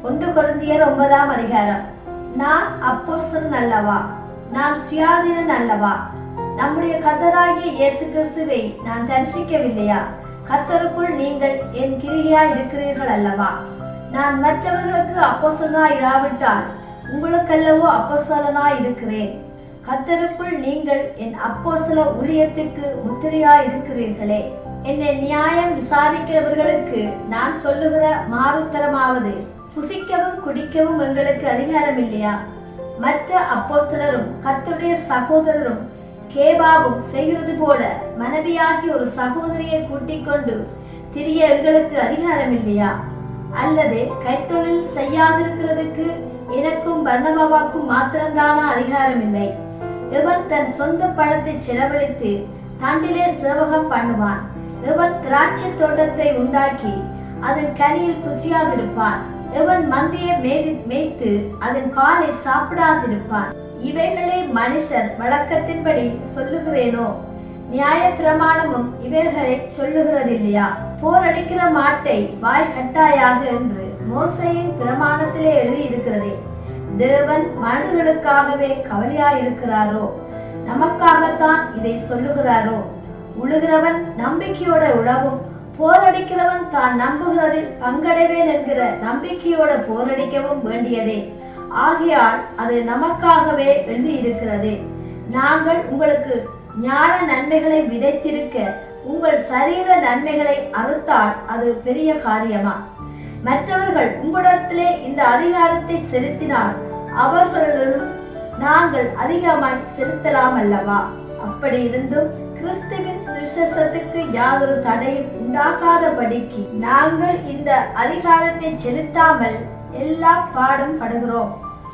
ஒன்று கொரிந்தியர் ஒன்பதாம் அதிகாரம் நான் அப்போஸ்தலன் அல்லவா நான் சுயாதீனன் அல்லவா நம்முடைய கத்தராகிய இயேசு கிறிஸ்துவை நான் தரிசிக்கவில்லையா கத்தருக்குள் நீங்கள் என் கிரியா இருக்கிறீர்கள் அல்லவா நான் மற்றவர்களுக்கு அப்போஸ்தலனா இராவிட்டால் உங்களுக்கல்லவோ அப்போஸ்தலனா இருக்கிறேன் கத்தருக்குள் நீங்கள் என் அப்போஸ்தல ஊழியத்துக்கு முத்திரையா இருக்கிறீர்களே என்னை நியாயம் விசாரிக்கிறவர்களுக்கு நான் சொல்லுகிற மாறுத்தரமாவது புசிக்கவும் குடிக்கவும் எங்களுக்கு அதிகாரம் இல்லையா மற்ற அப்போஸ்தலரும் கர்த்தருடைய சகோதரரும் கேபாவும் செய்கிறது போல மனைவியாகி ஒரு சகோதரியை கூட்டிக் கொண்டு திரிய எங்களுக்கு அதிகாரம் இல்லையா அல்லது கைத்தொழில் செய்யாதிருக்கிறதுக்கு எனக்கும் வர்ணமாவாக்கும் மாத்திரம்தானா அதிகாரம் இல்லை எவன் தன் சொந்த பணத்தை செலவழித்து தண்டிலே சேவகம் பண்ணுவான் எவன் திராட்சை தோட்டத்தை உண்டாக்கி அதன் கனியில் புசியாதிருப்பான் எவன் மந்தையை மேதி மேய்த்து அதன் காலை சாப்பிடாதிருப்பான் இவைகளை மனுஷர் வழக்கத்தின்படி சொல்லுகிறேனோ நியாய பிரமாணமும் இவைகளை சொல்லுகிறதில்லையா போரடிக்கிற மாட்டை வாய் கட்டாயாக என்று மோசையின் பிரமாணத்திலே எழுதியிருக்கிறதே தேவன் மனுகளுக்காகவே கவலையாயிருக்கிறாரோ நமக்காகத்தான் இதை சொல்லுகிறாரோ உழுகிறவன் நம்பிக்கையோட உழவும் போரடிக்கிறவன் தான் நம்புகிறதில் பங்கடைவேன் என்கிற நம்பிக்கையோட போரடிக்கவும் வேண்டியதே ஆகையால் அது நமக்காகவே எழுதியிருக்கிறது நாங்கள் உங்களுக்கு ஞான நன்மைகளை விதைத்திருக்க உங்கள் சரீர நன்மைகளை அறுத்தால் அது பெரிய காரியமா மற்றவர்கள் உங்களிடத்திலே இந்த அதிகாரத்தை செலுத்தினால் அவர்களிடம் நாங்கள் அதிகமாய் செலுத்தலாம் அல்லவா அப்படி இருந்தும் கிறிஸ்துவின் சுவிசேஷத்துக்கு யாதொரு தடையும் உண்டாகாதபடிக்கு நாங்கள் இந்த அதிகாரத்தை செலுத்தாமல் எல்லா பாடும் படுகிறோம்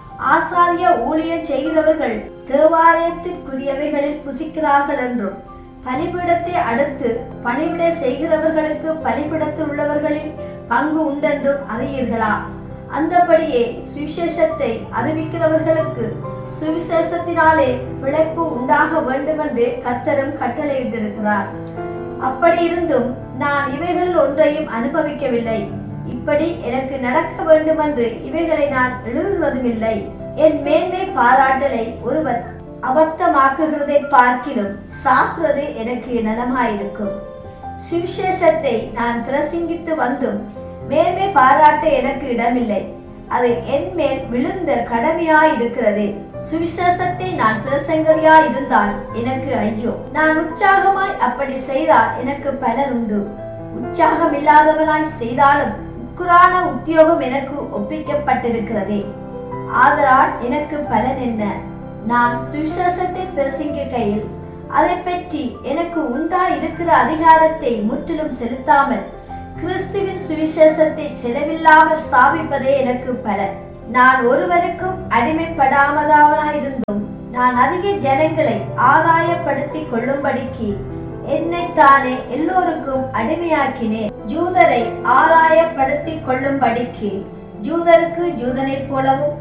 ஆசாரிய ஊழியம் செய்கிறவர்கள் தேவாலயத்திற்குரியவைகளில் புசிக்கிறார்கள் என்றும் பலிபீடத்தை அடுத்து பணிவிட செய்கிறவர்களுக்கு பலிபீடத்தில் உள்ளவர்களில் பங்கு உண்டென்றும் அறியீர்களா அந்தபடியே சுவிசேஷத்தை அறிவிக்கிறவர்களுக்கு சுவிசேஷத்தினாலே பிழைப்பு உண்டாக வேண்டுமென்று கத்தரும் கட்டளையிட்டிருக்கிறார் அப்படி இருந்தும் நான் இவைகளில் ஒன்றையும் அனுபவிக்கவில்லை இப்படி எனக்கு நடக்க வேண்டுமென்று இவைகளை நான் எழுதுகிறதும் இல்லை என் மேன்மை பாராட்டலை ஒருவர் அபத்தமாக்குகிறதை பார்க்கிலும் சாகிறது எனக்கு நலமாயிருக்கும் சுவிசேஷத்தை நான் பிரசங்கித்து வந்தும் மேன்மை பாராட்ட எனக்கு இடமில்லை அது என் மேல் விழுந்த கடமையாய் இருக்கிறது சுவிசேஷத்தை நான் பிரசங்கரியாய் இருந்தால் எனக்கு ஐயோ நான் உற்சாகமாய் அப்படி செய்தால் எனக்கு பலர் உண்டு உற்சாகம் இல்லாதவனாய் செய்தாலும் உக்குரான உத்தியோகம் எனக்கு ஒப்பிக்கப்பட்டிருக்கிறதே ஆதலால் எனக்கு பலன் என்ன நான் சுவிசேஷத்தை பிரசங்கிக்கையில் அதை பற்றி எனக்கு உண்டா இருக்கிற அதிகாரத்தை முற்றிலும் செலுத்தாமல் கிறிஸ்துவின் சுவிசேஷத்தை செலவில்லாமல் ஸ்தாபிப்பதே எனக்கு பலன் நான் ஒருவருக்கும் அடிமைப்படாமதாவனாயிருந்தும் நான் அதிக ஜனங்களை ஆதாயப்படுத்திக் கொள்ளும்படிக்கு என்னைத்தானே எல்லோருக்கும் அடிமையாக்கினேன் யூதரை ஆதாயப்படுத்திக் கொள்ளும்படிக்கு யூதருக்கு யூதனைப் போலவும்